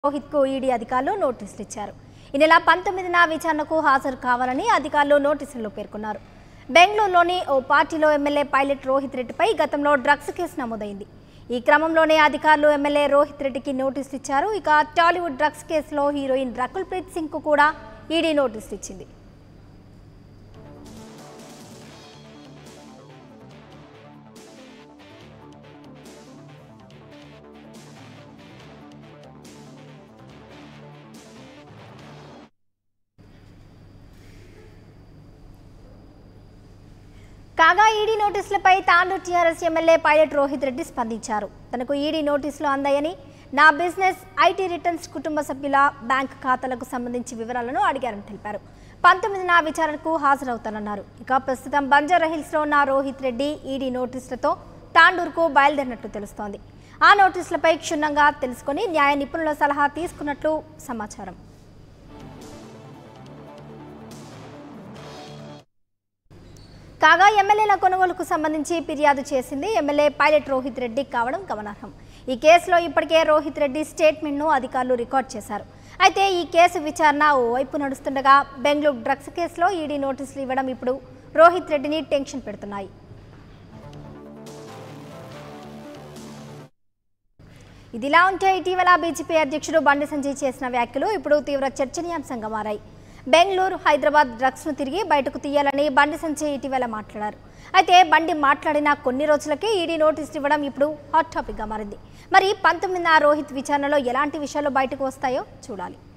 రోహిత్కు ED అధికారులు నోటీసులు ఇచ్చారు ఈ నెల పంతొమ్మిదిన విచారణకు హాజరు కావాలని అధికారులు నోటీసుల్లో పేర్కొన్నారు బెంగళూరులోని ఓ పార్టీలో ఎమ్మెల్యే పైలట్ రోహిత్ రెడ్డిపై గతంలో డ్రగ్స్ కేసు నమోదైంది ఈ క్రమంలోనే అధికారులు ఎమ్మెల్యే రోహిత్ రెడ్డికి నోటీసులు ఇచ్చారు ఇక టాలీవుడ్ డ్రగ్స్ కేసులో హీరోయిన్ రకుల్ ప్రీత్ సింగ్కు కూడా ఈడీ నోటీసులు ఇచ్చింది కాగా ఈడీ నోటీసులపై Tandur TRS MLA Pilot Rohit Reddy స్పందించారు తనకు ఈడీ నోటీసులు అందాయని నా బిజినెస్ ఐటీ రిటర్న్స్ కుటుంబ సభ్యుల బ్యాంక్ ఖాతాలకు సంబంధించి వివరాలను అడిగారని తెలిపారు పంతొమ్మిదిన విచారణకు హాజరవుతానన్నారు ఇక ప్రస్తుతం బంజారా హిల్స్లో ఉన్న రోహిత్ రెడ్డి ఈడీ నోటీసులతో తాండూరుకు బయలుదేరినట్లు తెలుస్తోంది ఆ నోటీసులపై క్షుణ్ణంగా తెలుసుకొని న్యాయ నిపుణుల సలహా తీసుకున్నట్లు సమాచారం కాగా ఎమ్మెల్యేల కొనుగోలుకు సంబంధించి ఫిర్యాదు చేసింది ఎమ్మెల్యే పైలట్ రోహిత్ రెడ్డి కావడం గమనార్హం ఈ కేసులో ఇప్పటికే రోహిత్ రెడ్డి స్టేట్మెంట్ను అధికారులు రికార్డ్ చేశారు అయితే ఈ కేసు విచారణ ఓవైపు నడుస్తుండగా బెంగళూరు డ్రగ్స్ కేసులో ఈడీ నోటీసులు ఇవ్వడం ఇప్పుడు రోహిత్ రెడ్డిని టెన్షన్ పెడుతున్నాయి ఇదిలా ఉంటే ఇటీవల బీజేపీ అధ్యక్షుడు బండి సంజయ్ చేసిన వ్యాఖ్యలు ఇప్పుడు తీవ్ర చర్చనీయాంశంగా మారాయి బెంగళూరు హైదరాబాద్ డ్రగ్స్ ను తిరిగి బయటకు తీయాలని బండి సంజయ్ ఇటీవల మాట్లాడారు అయితే బండి మాట్లాడిన కొన్ని రోజులకే ఈడీ నోటీసులు ఇవ్వడం ఇప్పుడు హాట్ టాపిక్గా మారింది మరి పంతొమ్మిదిన రోహిత్ విచారణలో ఎలాంటి విషయాలు బయటకు వస్తాయో చూడాలి